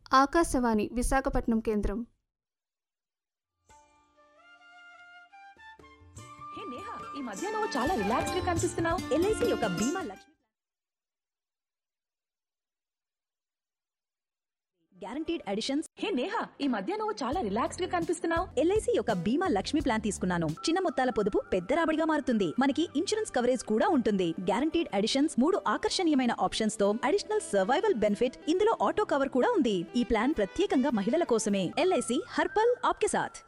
ఆకాశవాణి విశాఖపట్నం కేంద్రం హే నేహా ఈ మధ్య నువ్వు చాలా రిలాక్స్డ్ గా కనిపిస్తున్నావు ఎల్ఐసి యొక్క Bima Lakshmi guaranteed additions hey Neha ఈ మధ్య నువ్వు చాలా రిలాక్స్డ్ గా కనిపిస్తున్నావు ఎల్ఐసి యొక్క బీమా లక్ష్మి ప్లాన్ తీసుకున్నాను చిన్న మొత్తాల పొదుపు పెద్ద రాబడిగా మారుతుంది మనకి ఇన్సూరెన్స్ కవరేజ్ కూడా ఉంటుంది గ్యారంటీడ్ అడిషన్స్ మూడు ఆకర్షణీయమైన ఆప్షన్స్ తో అడిషనల్ సర్వైవల్ బెనిఫిట్ ఇందులో ఆటో కవర్ కూడా ఉంది ఈ ప్లాన్ ప్రత్యేకంగా మహిళల కోసమే ఎల్ఐసి హర్పల్ ఆప్కే సాథ్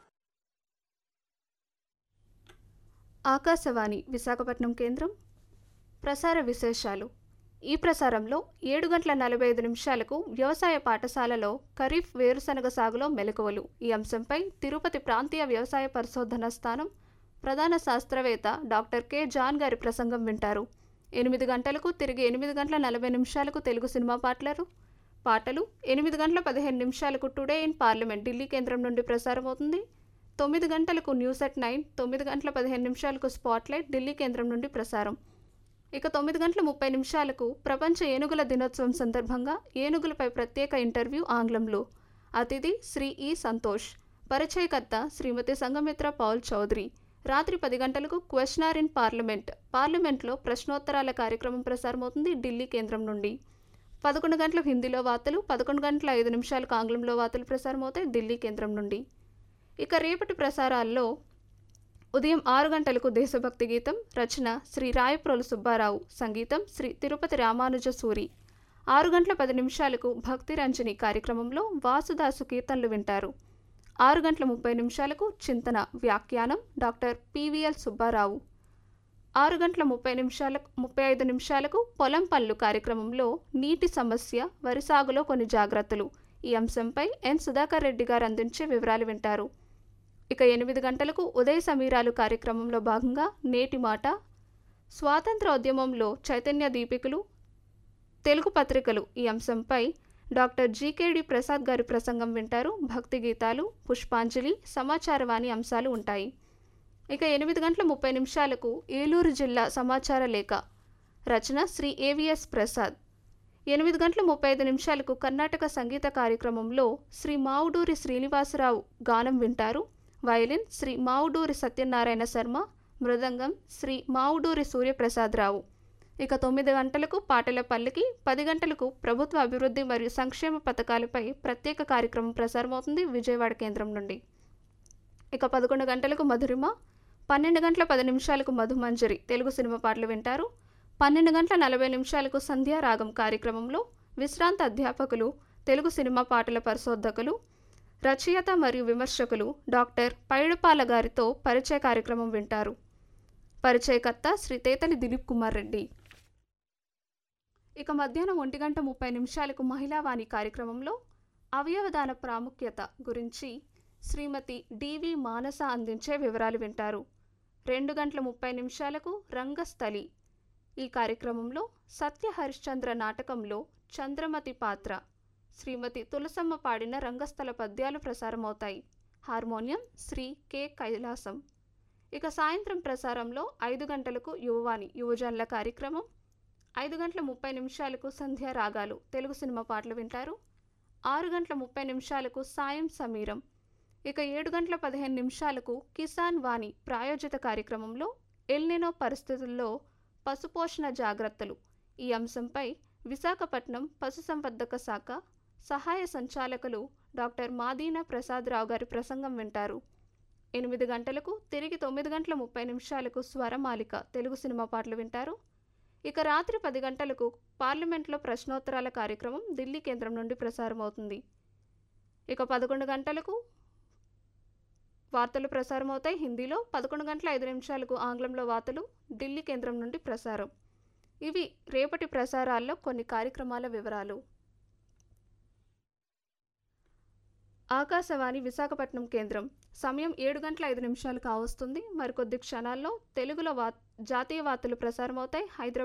ఆకాశవాణి విశాఖపట్నం కేంద్రం ప్రసార విశేషాలు ఈ ప్రసారంలో ఏడు గంటల నలభై ఐదు నిమిషాలకు వ్యవసాయ పాఠశాలలో ఖరీఫ్ వేరుశనగ సాగులో మెలకువలు ఈ అంశంపై తిరుపతి ప్రాంతీయ వ్యవసాయ పరిశోధన స్థానం ప్రధాన శాస్త్రవేత్త డాక్టర్ కె జాన్ గారి ప్రసంగం వింటారు ఎనిమిది గంటలకు తిరిగి ఎనిమిది గంటల నలభై నిమిషాలకు తెలుగు సినిమా పాటలు పాటలు ఎనిమిది గంటల పదిహేను నిమిషాలకు టుడే ఇన్ పార్లమెంట్ ఢిల్లీ కేంద్రం నుండి ప్రసారమవుతుంది తొమ్మిది గంటలకు న్యూస్ అట్ నైన్ తొమ్మిది గంటల పదిహేను నిమిషాలకు స్పాట్లైట్ ఢిల్లీ కేంద్రం నుండి ప్రసారం ఇక తొమ్మిది గంటల ముప్పై నిమిషాలకు ప్రపంచ ఏనుగుల దినోత్సవం సందర్భంగా ఏనుగులపై ప్రత్యేక ఇంటర్వ్యూ ఆంగ్లంలో అతిథి శ్రీ ఈ సంతోష్ పరిచయకర్త శ్రీమతి సంగమిత్ర పౌల్ చౌదరి రాత్రి పది గంటలకు క్వశ్చనర్ ఇన్ పార్లమెంట్ పార్లమెంట్లో ప్రశ్నోత్తరాల కార్యక్రమం ప్రసారమవుతుంది ఢిల్లీ కేంద్రం నుండి పదకొండు గంటలకు హిందీలో వార్తలు పదకొండు గంటల ఐదు నిమిషాలకు ఆంగ్లంలో వార్తలు ప్రసారమవుతాయి ఢిల్లీ కేంద్రం నుండి ఇక రేపటి ప్రసారాల్లో ఉదయం ఆరు గంటలకు దేశభక్తి గీతం రచన శ్రీ రాయప్రోలు సుబ్బారావు సంగీతం శ్రీ తిరుపతి రామానుజ సూరి ఆరు గంటల పది నిమిషాలకు భక్తి రంజని కార్యక్రమంలో వాసుదాసు కీర్తనలు వింటారు ఆరు గంటల ముప్పై నిమిషాలకు చింతన వ్యాఖ్యానం డాక్టర్ పివిఎల్ సుబ్బారావు ఆరు గంటల ముప్పై నిమిషాలకు ముప్పై ఐదు నిమిషాలకు పొలం పనులు కార్యక్రమంలో నీటి సమస్య వరి సాగులో కొన్ని జాగ్రత్తలు ఈ అంశంపై ఎన్ సుధాకర్ రెడ్డి గారు అందించే వివరాలు వింటారు ఇక ఎనిమిది గంటలకు ఉదయ సమీరాలు కార్యక్రమంలో భాగంగా నేటి మాట స్వాతంత్ర ఉద్యమంలో చైతన్య దీపికలు తెలుగు పత్రికలు ఈ అంశంపై డాక్టర్ జీకేడి ప్రసాద్ గారి ప్రసంగం వింటారు భక్తి గీతాలు పుష్పాంజలి సమాచారవాణి అంశాలు ఉంటాయి ఇక ఎనిమిది గంటల ముప్పై నిమిషాలకు ఏలూరు జిల్లా సమాచార లేఖ రచన శ్రీ ఏవిఎస్ ప్రసాద్ ఎనిమిది గంటల ముప్పై ఐదు నిమిషాలకు కర్ణాటక సంగీత కార్యక్రమంలో శ్రీ మావుడూరి శ్రీనివాసరావు గానం వింటారు వయలిన్ శ్రీ మావుడూరి సత్యనారాయణ శర్మ మృదంగం శ్రీ మావుడూరి సూర్యప్రసాదరావు ఇక తొమ్మిది గంటలకు పాటల పల్లికి పది గంటలకు ప్రభుత్వ అభివృద్ధి మరియు సంక్షేమ పథకాలపై ప్రత్యేక కార్యక్రమం ప్రసారమవుతుంది విజయవాడ కేంద్రం నుండి ఇక పదకొండు గంటలకు మధురిమ పన్నెండు గంటల పది నిమిషాలకు మధుమంజరి తెలుగు సినిమా పాటలు వింటారు పన్నెండు గంటల నలభై నిమిషాలకు సంధ్యారాగం కార్యక్రమంలో విశ్రాంత అధ్యాపకులు తెలుగు సినిమా పాటల పరిశోధకులు రచయిత మరియు విమర్శకులు డాక్టర్ పైడపాల గారితో పరిచయ కార్యక్రమం వింటారు పరిచయకర్త శ్రీ తేతలి దిలీప్ కుమార్ రెడ్డి ఇక మధ్యాహ్నం ఒంటి గంట ముప్పై నిమిషాలకు మహిళావాణి కార్యక్రమంలో అవయవదాన ప్రాముఖ్యత గురించి శ్రీమతి డివి మానస అందించే వివరాలు వింటారు రెండు గంటల ముప్పై నిమిషాలకు రంగస్థలి ఈ కార్యక్రమంలో సత్య హరిశ్చంద్ర నాటకంలో చంద్రమతి పాత్ర శ్రీమతి తులసమ్మ పాడిన రంగస్థల పద్యాలు ప్రసారమవుతాయి హార్మోనియం శ్రీ కె కైలాసం ఇక సాయంత్రం ప్రసారంలో ఐదు గంటలకు యువవాణి యువజనుల కార్యక్రమం ఐదు గంటల ముప్పై నిమిషాలకు సంధ్యా రాగాలు తెలుగు సినిమా పాటలు వింటారు ఆరు గంటల ముప్పై నిమిషాలకు సాయం సమీరం ఇక ఏడు గంటల పదిహేను నిమిషాలకు కిసాన్ వాణి ప్రాయోజిత కార్యక్రమంలో ఎల్నినో పరిస్థితుల్లో పశుపోషణ జాగ్రత్తలు ఈ అంశంపై విశాఖపట్నం పశుసంవర్ధక శాఖ సహాయ సంచాలకులు డాక్టర్ మాదీనా ప్రసాదరావు గారి ప్రసంగం వింటారు ఎనిమిది గంటలకు తిరిగి తొమ్మిది గంటల ముప్పై నిమిషాలకు స్వరమాలిక తెలుగు సినిమా పాటలు వింటారు ఇక రాత్రి పది గంటలకు పార్లమెంట్లో ప్రశ్నోత్తరాల కార్యక్రమం ఢిల్లీ కేంద్రం నుండి ప్రసారమవుతుంది ఇక పదకొండు గంటలకు వార్తలు ప్రసారమవుతాయి హిందీలో పదకొండు గంటల ఐదు నిమిషాలకు ఆంగ్లంలో వార్తలు ఢిల్లీ కేంద్రం నుండి ప్రసారం ఇవి రేపటి ప్రసారాల్లో కొన్ని కార్యక్రమాల వివరాలు ఆకాశవాణి విశాఖపట్నం కేంద్రం సమయం ఏడు గంటల ఐదు నిమిషాలు కావస్తుంది మరికొద్ది క్షణాల్లో తెలుగులో వా జాతీయ వార్తలు ప్రసారమవుతాయి హైదరాబాద్